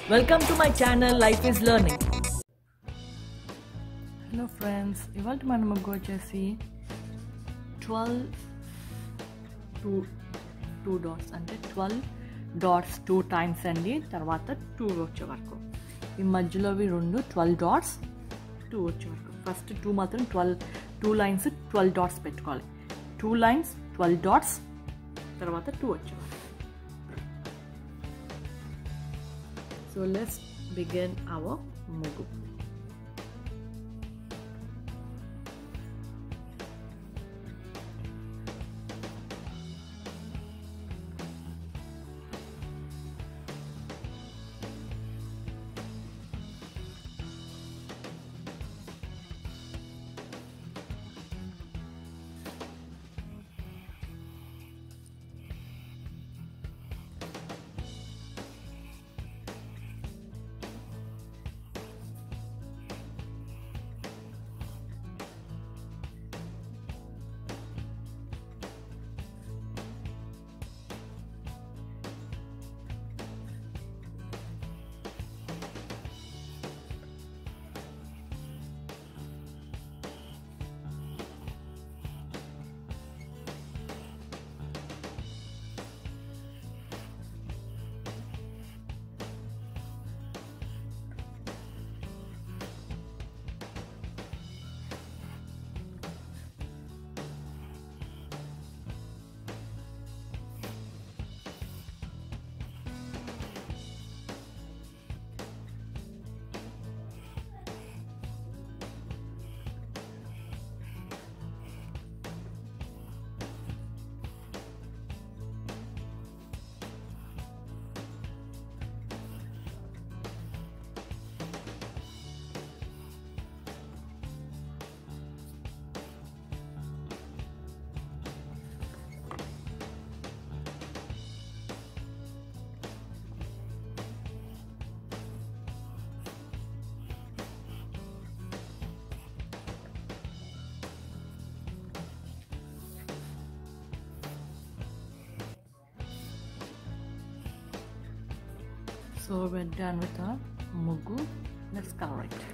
Welcome to my channel Life is Learning. Hello friends ఇవాళ మన ముగ్గు వచ్చేసి ట్వెల్వ్ టూ టూ డాట్స్ అంటే ట్వెల్వ్ డాట్స్ టూ టైమ్స్ అండి తర్వాత టూ వచ్చే వరకు ఈ మధ్యలోవి రెండు ట్వెల్వ్ డాట్స్ టూ వచ్చే వరకు ఫస్ట్ టూ మాత్రం twelve two lines twelve dots పెట్టుకోవాలి టూ లైన్స్ ట్వెల్వ్ డాట్స్ తర్వాత టూ వచ్చే వరకు సో లెట్స్ బిగిన్ అవర్ ముగ్గు So we're done with our mugu. Let's color it.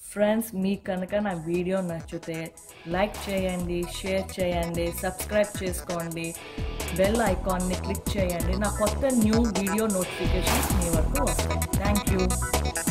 Friends మీకు కనుక నా వీడియో నచ్చితే లైక్ చేయండి షేర్ చేయండి సబ్స్క్రైబ్ చేసుకోండి బెల్ ఐకాన్ని క్లిక్ చేయండి నా కొత్త న్యూ వీడియో నోటిఫికేషన్స్ మీ వరకు వస్తాయి థ్యాంక్ యూ